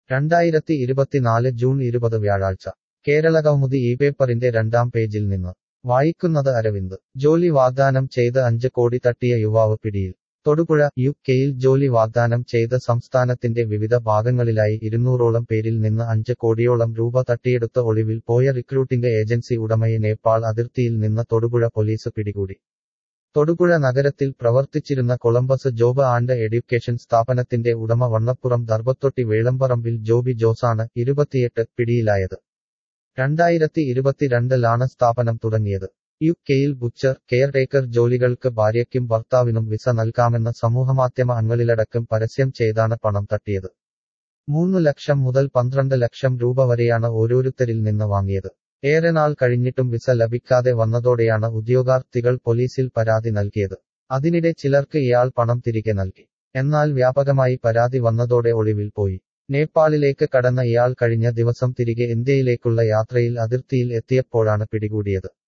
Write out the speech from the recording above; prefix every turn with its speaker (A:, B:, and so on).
A: രണ്ടായിരത്തി ഇരുപത്തിനാല് ജൂൺ ഇരുപത് വ്യാഴാഴ്ച കേരളകൗമുദി ഈ പേപ്പറിന്റെ രണ്ടാം പേജിൽ നിന്ന് വായിക്കുന്നത് അരവിന്ദ് ജോലി വാഗ്ദാനം ചെയ്ത് അഞ്ച് കോടി തട്ടിയ യുവാവ് പിടിയിൽ തൊടുപുഴ യു കെയിൽ ജോലി വാഗ്ദാനം ചെയ്ത് സംസ്ഥാനത്തിന്റെ വിവിധ ഭാഗങ്ങളിലായി ഇരുന്നൂറോളം പേരിൽ നിന്ന് അഞ്ച് കോടിയോളം രൂപ തട്ടിയെടുത്ത ഒളിവിൽ പോയ റിക്രൂട്ടിംഗ് ഏജൻസി ഉടമയെ നേപ്പാൾ അതിർത്തിയിൽ നിന്ന് തൊടുപുഴ പോലീസ് പിടികൂടി തൊടുപുഴ നഗരത്തിൽ പ്രവർത്തിച്ചിരുന്ന കൊളംബസ് ജോബ് ആൻഡ് എഡ്യൂക്കേഷൻ സ്ഥാപനത്തിന്റെ ഉടമ വണ്ണപ്പുറം ദർബത്തൊട്ടി വേളമ്പറമ്പിൽ ജോബി ജോസാണ് ഇരുപത്തിയെട്ട് പിടിയിലായത് രണ്ടായിരത്തി ഇരുപത്തിരണ്ടിലാണ് സ്ഥാപനം തുടങ്ങിയത് യു കെയിൽ ബുച്ചർ കെയർടേക്കർ ജോലികൾക്ക് ഭാര്യയ്ക്കും ഭർത്താവിനും വിസ നൽകാമെന്ന സമൂഹമാധ്യമ അങ്ങളിലടക്കം പരസ്യം ചെയ്താണ് പണം തട്ടിയത് മൂന്ന് ലക്ഷം മുതൽ പന്ത്രണ്ട് ലക്ഷം രൂപ വരെയാണ് ഓരോരുത്തരിൽ നിന്ന് വാങ്ങിയത് ഏറെ നാൾ കഴിഞ്ഞിട്ടും വിസ ലഭിക്കാതെ വന്നതോടെയാണ് ഉദ്യോഗാർത്ഥികൾ പോലീസിൽ പരാതി നൽകിയത് അതിനിടെ ചിലർക്ക് ഇയാൾ പണം തിരികെ നൽകി എന്നാൽ വ്യാപകമായി പരാതി വന്നതോടെ ഒളിവിൽ പോയി നേപ്പാളിലേക്ക് കടന്ന ഇയാൾ കഴിഞ്ഞ ദിവസം തിരികെ ഇന്ത്യയിലേക്കുള്ള യാത്രയിൽ അതിർത്തിയിൽ എത്തിയപ്പോഴാണ് പിടികൂടിയത്